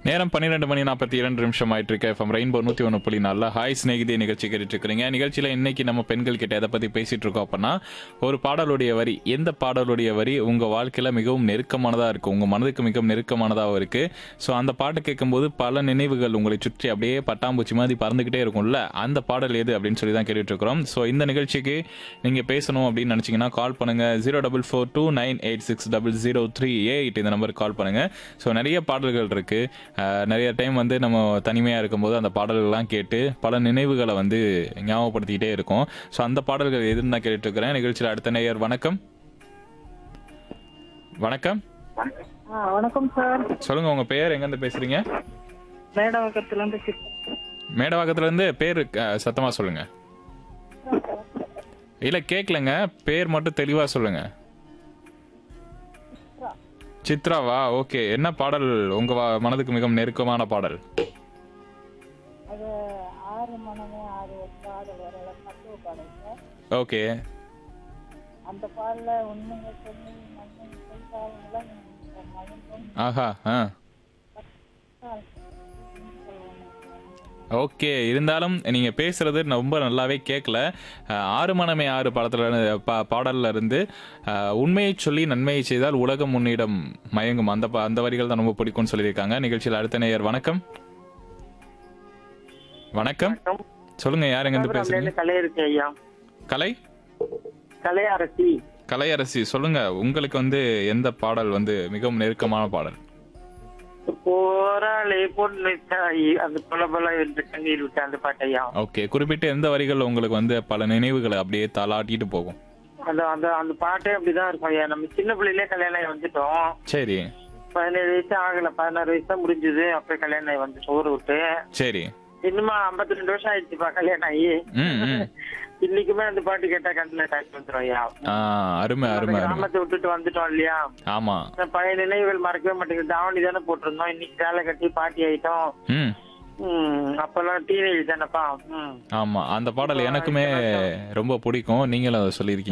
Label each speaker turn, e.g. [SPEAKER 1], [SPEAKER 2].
[SPEAKER 1] நேரம் பன்னிரெண்டு மணி நாற்பத்தி இரண்டு நிமிஷம் ஆயிட்டு இருக்கு எஃப்எம் ரெயின்போ நூற்றி ஒன்று புள்ளி நாலில் ஹாய் ஸ்நேகிதே நிகழ்ச்சி கேட்டுட்டு இருக்கிறீங்க நிகழ்ச்சியில் இன்னைக்கு நம்ம பெண்கள் கிட்ட எதை பற்றி பேசிட்டு இருக்கோம் அப்படின்னா ஒரு பாடலுடைய வரி எந்த பாடலுடைய வரி உங்கள் வாழ்க்கையில் மிகவும் நெருக்கமானதாக இருக்கும் உங்கள் மனதுக்கு மிகவும் நெருக்கமானதாகவும் இருக்குது ஸோ அந்த பாட்டு கேட்கும்போது பல நினைவுகள் உங்களை சுற்றி அப்படியே பட்டாம்பூச்சி மாதிரி பறந்துக்கிட்டே இருக்கும்ல அந்த பாடல் எது அப்படின்னு சொல்லி தான் கேட்டுட்டு இருக்கிறோம் ஸோ இந்த நிகழ்ச்சிக்கு நீங்கள் பேசணும் அப்படின்னு நினச்சிங்கன்னா கால் பண்ணுங்கள் zero double four two nine eight six double zero three eight இந்த நம்பருக்கு கால் பண்ணுங்கள் ஸோ நிறைய பாடல்கள் இருக்குது நிறைய டைம் வந்து நம்ம தனிமையாக இருக்கும்போது அந்த பாடல்கள்லாம் கேட்டு பல நினைவுகளை வந்து ஞாபகப்படுத்திக்கிட்டே இருக்கும் ஸோ அந்த பாடல்கள் எதுன்னு தான் கேட்டுட்டு இருக்கிறேன் நிகழ்ச்சியில் அடுத்த நேயர் வணக்கம் வணக்கம்
[SPEAKER 2] ஆ வணக்கம் சார்
[SPEAKER 1] சொல்லுங்க உங்க பேர் எங்கேருந்து பேசுறீங்க
[SPEAKER 2] மேடவக்கத்துலேருந்து சித்
[SPEAKER 1] மேடவாக்கத்துல இருந்து பேர் அஹ், சத்தமா சொல்லுங்க இல்ல கேட்கலங்க பேர் மட்டும் தெளிவா சொல்லுங்க சித்ராவா ஓகே என்ன பாடல் உங்க வா- மனதுக்கு மிகவும் நெருக்கமான பாடல்
[SPEAKER 2] அது ஆறு மணமே ஆறு பாடல் வர பத்துவ பாடல் சார்
[SPEAKER 1] ஓகே
[SPEAKER 2] அந்த பாடல உண்மையை சொல்லி நன்மை செய்தாலும் மகன்
[SPEAKER 1] ஆஹா ஆ ஓகே இருந்தாலும் நீங்க பேசுறது ரொம்ப நல்லாவே கேட்கல அஹ், ஆறு மனமே ஆறு படத்துல இருந்து- பா- பாடல்ல இருந்து அஹ், உண்மையை சொல்லி நன்மையை செய்தால் உலகம் உன்னிடம் மயங்கும் அந்த ப- அந்த வரிகள் தான் ரொம்ப பிடிக்கும்னு சொல்லியிருக்காங்க நிகழ்ச்சியில் அடுத்த நேயர் வணக்கம் வணக்கம் சொல்லுங்க யார் எங்க இருந்து பேசுறீங்க
[SPEAKER 3] கலை இருக்கு ஐயா
[SPEAKER 1] கலை
[SPEAKER 3] கலை அரசி
[SPEAKER 1] கலையரசி சொல்லுங்க உங்களுக்கு வந்து எந்த பாடல் வந்து மிகவும் நெருக்கமான பாடல்
[SPEAKER 3] போராளே பொண்ணு தாயி அந்த பல பல என்று கண்ணீர் விட்டு அந்த பாட்டு ஐயா
[SPEAKER 1] ஓகே குறிப்பிட்ட எந்த வரிகள் உங்களுக்கு வந்து பல நினைவுகளை அப்படியே தலாட்டிட்டு போகும்
[SPEAKER 3] அந்த அந்த அந்த பாட்டே அப்படிதான் இருக்கும் ஐயா நம்ம சின்ன பிள்ளையிலே கல்யாணம் ஆகி வந்துட்டோம்
[SPEAKER 1] சரி
[SPEAKER 3] பதினேழு வயசு ஆகல பதினாறு வயசு தான் முடிஞ்சது அப்ப கல்யாணம் ஆகி வந்துட்டோம் ஊரை விட்டு
[SPEAKER 1] சரி
[SPEAKER 3] இன்னுமா ஐம்பத்தி ரெண்டு வருஷம் ஆயிடுச்சுப்பா கல்யாணம் ஆகி
[SPEAKER 1] ம் ம்
[SPEAKER 3] இன்னைக்குமே அந்த பாட்டு கேட்டா கண்ணுல காட்சி வந்துடும் ஐயா
[SPEAKER 1] ஆ அருமை
[SPEAKER 3] அந்த
[SPEAKER 1] அருமை அருமை
[SPEAKER 3] கிராமத்தை விட்டுட்டு வந்துட்டோம் இல்லையா
[SPEAKER 1] ஆமா
[SPEAKER 3] அந்த பழைய நினைவுகள் மறக்கவே மாட்டேங்குது தாவணி தானே போட்டிருந்தோம் இன்னைக்கு சேலை கட்டி பாட்டி ஆயிட்டோம்
[SPEAKER 1] ம்
[SPEAKER 3] ம் அப்பெல்லாம் டீனேஜ் தானப்பா ம்
[SPEAKER 1] ஆமா அந்த பாடல் எனக்குமே ரொம்ப பிடிக்கும் நீங்களும் அதை சொல்லியிருக்கீங்க